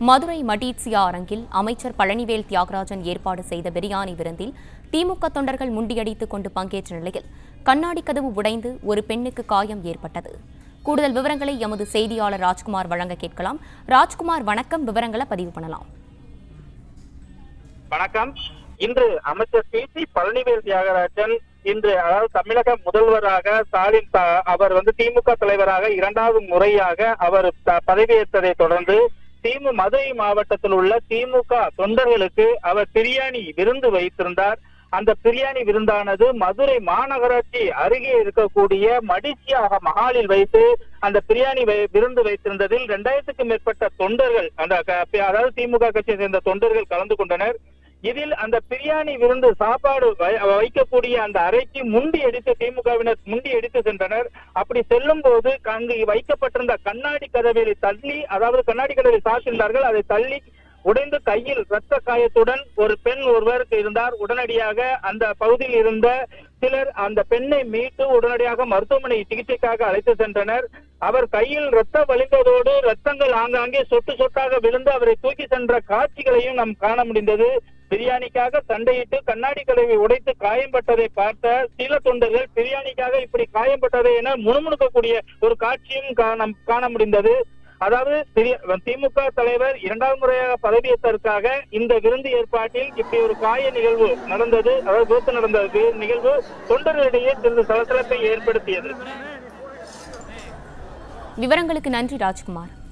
மதுரை மடீட்சியா அரங்கில் அமைச்சர் பழனிவேல் தியாகராஜன் ஏற்பாடு செய்த பிரியாணி விருந்தில் திமுக தொண்டர்கள் முண்டியடித்துக் கொண்டு பங்கேற்ற நிலையில் கண்ணாடி கதவு உடைந்து ஒரு பெண்ணுக்கு காயம் ஏற்பட்டது கூடுதல் விவரங்களை எமது செய்தியாளர் ராஜ்குமார் வழங்க கேட்கலாம் ராஜ்குமார் வணக்கம் விவரங்களை பதிவு பண்ணலாம் வணக்கம் இன்று அமைச்சர் பி சி பழனிவேல் தியாகராஜன் இன்று அதாவது தமிழக முதல்வராக ஸ்டாலின் த- அவர் வந்து திமுக தலைவராக இரண்டாவது முறையாக அவர் த- பதவியேற்றதை தொடர்ந்து திமு மதுரை மாவட்டத்தில் உள்ள திமுக தொண்டர்களுக்கு அவர் பிரியாணி விருந்து வைத்திருந்தார் அந்த பிரியாணி விருந்தானது மதுரை மாநகராட்சி அருகே இருக்கக்கூடிய மடிச்சியாக மகாலில் வைத்து அந்த பிரியாணி வை- விருந்து வைத்திருந்ததில் இரண்டாயிரத்துக்கும் மேற்பட்ட தொண்டர்கள் அந்த க- அதாவது திமுக கட்சியை சேர்ந்த தொண்டர்கள் கலந்து கொண்டனர் இதில் அந்த பிரியாணி விருந்து சாப்பாடு வை- வைக்கக்கூடிய அந்த அறைக்கு முண்டி அடித்து திமுகவினர் முண்டி அடித்து சென்றனர் அப்படி செல்லும் போது அங்கு வைக்கப்பட்டிருந்த கண்ணாடி கதவை தள்ளி அதாவது கண்ணாடி கதவை சாத்திருந்தார்கள் அதை தள்ளி உடைந்து கையில் ரத்த காயத்துடன் ஒரு பெண் ஒருவர் இருந்தார் உடனடியாக அந்த பகுதியில் இருந்த சிலர் அந்த பெண்ணை மீட்டு உடனடியாக மருத்துவமனை சிகிச்சைக்காக அழைத்து சென்றனர் அவர் கையில் ரத்தம் வழிந்ததோடு ரத்தங்கள் ஆங்காங்கே சொட்டு சொட்டாக விழுந்து அவரை தூக்கி சென்ற காட்சிகளையும் நாம் காண முடிந்தது பிரியாணிக்காக சண்டையிட்டு கண்ணாடி கதவை உடைத்து காயம்பட்டதை பார்த்த சில தொண்டர்கள் பிரியாணிக்காக இப்படி காயம்பட்டதை என முணுமுணுக்கக்கூடிய ஒரு காட்சியும் காண காண முடிந்தது அதாவது திரி- திமுக தலைவர் இரண்டாவது முறையாக பதவியேற்றதற்காக இந்த விருந்து ஏற்பாட்டில் இப்படி ஒரு காய நிகழ்வு நடந்தது அதாவது விபத்து நடந்த வி- நிகழ்வு தொண்டர்களிடையே சிறிது சலசலப்பை ஏற்படுத்தியது விவரங்களுக்கு நன்றி ராஜ்குமார்